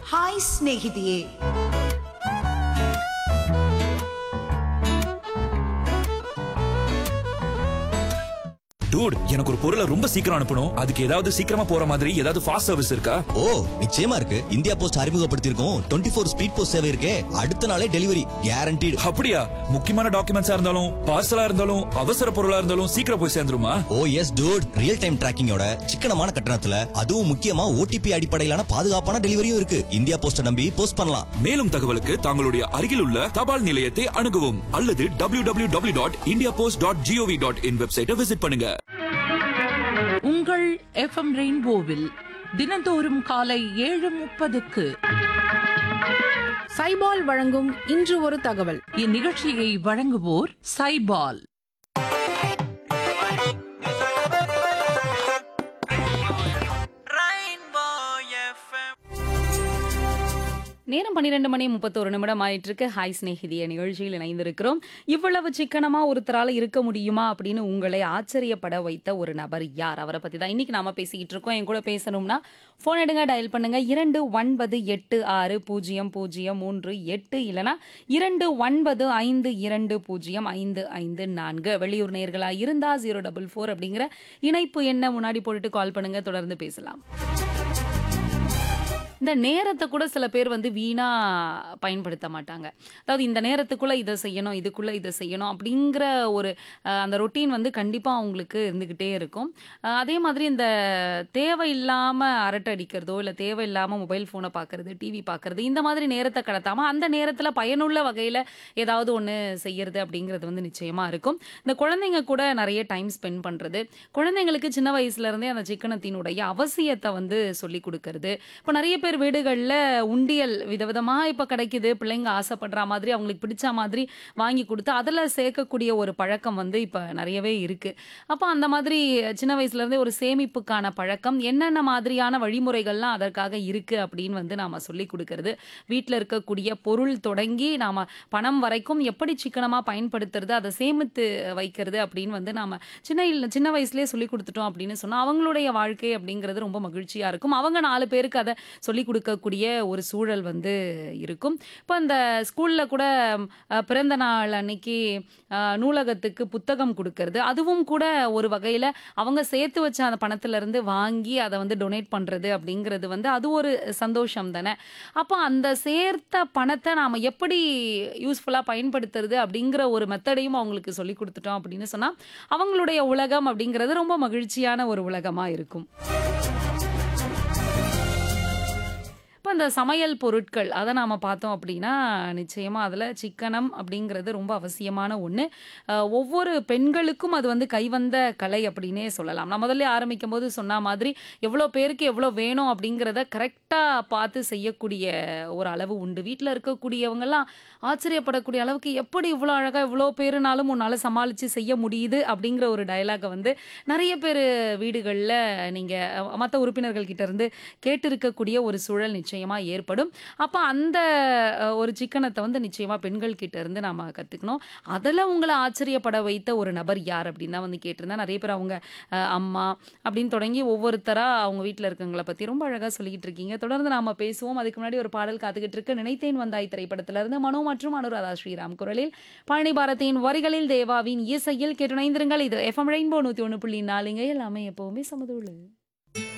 hi ಸ್ನೇಹಿತೆಯೇ dude எனக்கு ஒரு பொருளை ரொம்ப சீக்கிரம் அனுப்பணும் அதுக்கு ஏதாவது சீக்கிரமா போற மாதிரி ஏதாவது ஃபாஸ்ட் சர்வீஸ் இருக்கா ஓ நிச்சயமா இருக்கு இந்தியா போஸ்ட் அறிமுகப்படுத்தியிருக்கோம் டுவெண்ட்டி ஃபோர் ஸ்பீட் போஸ்ட் சேவை இருக்கே அடுத்த நாளே டெலிவரி கேரண்டீடு அப்படியா முக்கியமான டாக்குமெண்ட்ஸா இருந்தாலும் பார்சலா இருந்தாலும் அவசர பொருளா இருந்தாலும் சீக்கிரம் போய் சேர்ந்துருமா oh yes dude real time டிராக்கிங்கோட சிக்கனமான கட்டணத்துல அதுவும் முக்கியமா ஓடிபி அடிப்படையிலான பாதுகாப்பான டெலிவரியும் இருக்கு இந்தியா போஸ்ட நம்பி போஸ்ட் பண்ணலாம் மேலும் தகவலுக்கு தங்களுடைய அருகில் உள்ள தபால் நிலையத்தை அணுகவும் அல்லது W W dot India post dot G O V dot in வெப்சைட்டை விசிட் பண்ணுங்க உங்கள் எஃப்எம் ரெயின்போவில் தினந்தோறும் காலை ஏழு முப்பதுக்கு சைபால் வழங்கும் இன்று ஒரு தகவல் இந்நிகழ்ச்சியை வழங்குவோர் சைபால் நேரம் பன்னிரெண்டு மணி முப்பத்தோரு நிமிடம் ஆயிட்டு இருக்கு ஹாய் ஸ்நேகிதிய நிகழ்ச்சியில் இணைந்திருக்கிறோம் இவ்வளவு சிக்கனமா ஒருத்தரால இருக்க முடியுமா அப்படின்னு உங்களை ஆச்சரியப்பட வைத்த ஒரு நபர் யார் அவரை பத்தி தான் இன்னைக்கு நாம பேசிக்கிட்டு இருக்கோம் என் கூட பேசணும்னா போன் எடுங்க டயல் பண்ணுங்க இரண்டு ஒன்பது எட்டு ஆறு பூஜ்ஜியம் பூஜ்ஜியம் மூன்று எட்டு இல்லனா இரண்டு ஒன்பது ஐந்து இரண்டு பூஜ்ஜியம் ஐந்து ஐந்து நான்கு வெளியூர் நேர்களா இருந்தா ஜீரோ டபுள் ஃபோர் அப்படிங்கிற இணைப்பு என்ன முன்னாடி போட்டுட்டு கால் பண்ணுங்க தொடர்ந்து பேசலாம் இந்த நேரத்தை கூட சில பேர் வந்து வீணா பயன்படுத்த மாட்டாங்க அதாவது இந்த நேரத்துக்குள்ள இதை செய்யணும் இதுக்குள்ள இதை செய்யணும் அப்படிங்கிற ஒரு அஹ், அந்த ரொட்டீன் வந்து கண்டிப்பா அவங்களுக்கு இருந்துகிட்டே இருக்கும் அஹ், அதே மாதிரி இந்த தேவையில்லாம அரட்டை அடிக்கிறதோ இல்லை தேவையில்லாம மொபைல் ஃபோனை பார்க்கறது டிவி பார்க்கறது இந்த மாதிரி நேரத்தை கடத்தாம அந்த நேரத்துல பயனுள்ள வகையில ஏதாவது ஒன்று செய்யறது அப்படிங்கிறது வந்து நிச்சயமா இருக்கும் இந்த குழந்தைங்க கூட நிறைய டைம் ஸ்பெண்ட் பண்றது குழந்தைங்களுக்கு சின்ன வயசுல இருந்தே அந்த சிக்கனத்தினுடைய அவசியத்தை வந்து சொல்லி கொடுக்கறது இப்போ நிறைய பேர் வீடுகளில் உண்டியல் விதவிதமா இப்போ கிடைக்குது பிள்ளைங்க ஆசைப்படுற மாதிரி அவங்களுக்கு பிடிச்ச மாதிரி வாங்கி கொடுத்து அதில் சேர்க்கக்கூடிய ஒரு பழக்கம் வந்து இப்போ நிறையவே இருக்கு அப்போ அந்த மாதிரி சின்ன வயசுல இருந்தே ஒரு சேமிப்புக்கான பழக்கம் என்னென்ன மாதிரியான வழிமுறைகள்லாம் அதற்காக இருக்கு அப்படின்னு வந்து நாம சொல்லி கொடுக்கறது வீட்டில் இருக்கக்கூடிய பொருள் தொடங்கி நாம பணம் வரைக்கும் எப்படி சிக்கனமா பயன்படுத்துறது அதை சேமித்து வைக்கிறது அப்படின்னு வந்து நாம சின்ன இல்ல- சின்ன வயசுலயே சொல்லி கொடுத்துட்டோம் அப்படின்னு சொன்னா அவங்களுடைய வாழ்க்கை அப்படிங்கிறது ரொம்ப மகிழ்ச்சியா இருக்கும் அவங்க நாலு பேருக்கு அதை சொல்லி கொடுக்கக்கூடிய ஒரு சூழல் வந்து இருக்கும் இப்போ அந்த ஸ்கூல்ல கூட ம், அஹ், பிறந்த நாள் அன்னைக்கு அஹ், நூலகத்துக்கு புத்தகம் கொடுக்கறது அதுவும் கூட ஒரு வகையில அவங்க சேர்த்து வச்ச அந்த பணத்துல இருந்து வாங்கி அதை வந்து டொனேட் பண்றது அப்படிங்கிறது வந்து அது ஒரு சந்தோஷம் தானே அப்போ அந்த சேர்த்த பணத்தை நாம எப்படி யூஸ்ஃபுல்லா பயன்படுத்துறது அப்படிங்கிற ஒரு மெத்தடையும் அவங்களுக்கு சொல்லி கொடுத்துட்டோம் அப்படின்னு சொன்னா அவங்களுடைய உலகம் அப்படிங்கிறது ரொம்ப மகிழ்ச்சியான ஒரு உலகமா இருக்கும் இப்போ இந்த சமையல் பொருட்கள் அதை நாம் பார்த்தோம் அப்படின்னா நிச்சயமாக அதில் சிக்கனம் அப்படிங்கிறது ரொம்ப அவசியமான ஒன்று ஒவ்வொரு பெண்களுக்கும் அது வந்து கைவந்த கலை அப்படின்னே சொல்லலாம் நான் முதல்ல ஆரம்பிக்கும் போது சொன்ன மாதிரி எவ்வளோ பேருக்கு எவ்வளோ வேணும் அப்படிங்கிறத கரெக்டாக பார்த்து செய்யக்கூடிய ஒரு அளவு உண்டு வீட்டில் இருக்கக்கூடியவங்கெல்லாம் ஆச்சரியப்படக்கூடிய அளவுக்கு எப்படி இவ்வளோ அழகாக இவ்வளோ பேருனாலும் உன்னால் சமாளித்து செய்ய முடியுது அப்படிங்கிற ஒரு டயலாகை வந்து நிறைய பேர் வீடுகளில் நீங்கள் மற்ற உறுப்பினர்கள் கிட்ட இருந்து கேட்டிருக்கக்கூடிய ஒரு சூழல் நிச்சயமா ஏற்படும் அப்போ அந்த அஹ், ஒரு சிக்கனத்தை வந்து நிச்சயமா பெண்கள் கிட்ட இருந்து நாம கத்துக்கணும் அதில் உங்களை ஆச்சரியப்பட வைத்த ஒரு நபர் யார் அப்படின்னு தான் வந்து கேட்டிருந்தேன் நிறைய பேர் அவங்க அஹ், அம்மா அப்படின்னு தொடங்கி ஒவ்வொருத்தரா அவங்க வீட்டில் இருக்கவங்கள பத்தி ரொம்ப அழகா சொல்லிக்கிட்டு இருக்கீங்க தொடர்ந்து நாம பேசுவோம் அதுக்கு முன்னாடி ஒரு பாடல் காத்துக்கிட்டு இருக்கு நினைத்தேன் வந்தாய் திரைப்படத்துல இருந்து மனோ மற்றும் அனுராதா ஸ்ரீராம் குரலில் பழனி பாரதியின் வரிகளில் தேவாவின் இசையில் கேட்டு இணைந்திருங்கள் இது எஃப்எம் ரெயின்போ நூத்தி ஒன்று புள்ளி நாலுங்க எல்லாமே எப்பவுமே சமதுள்ளு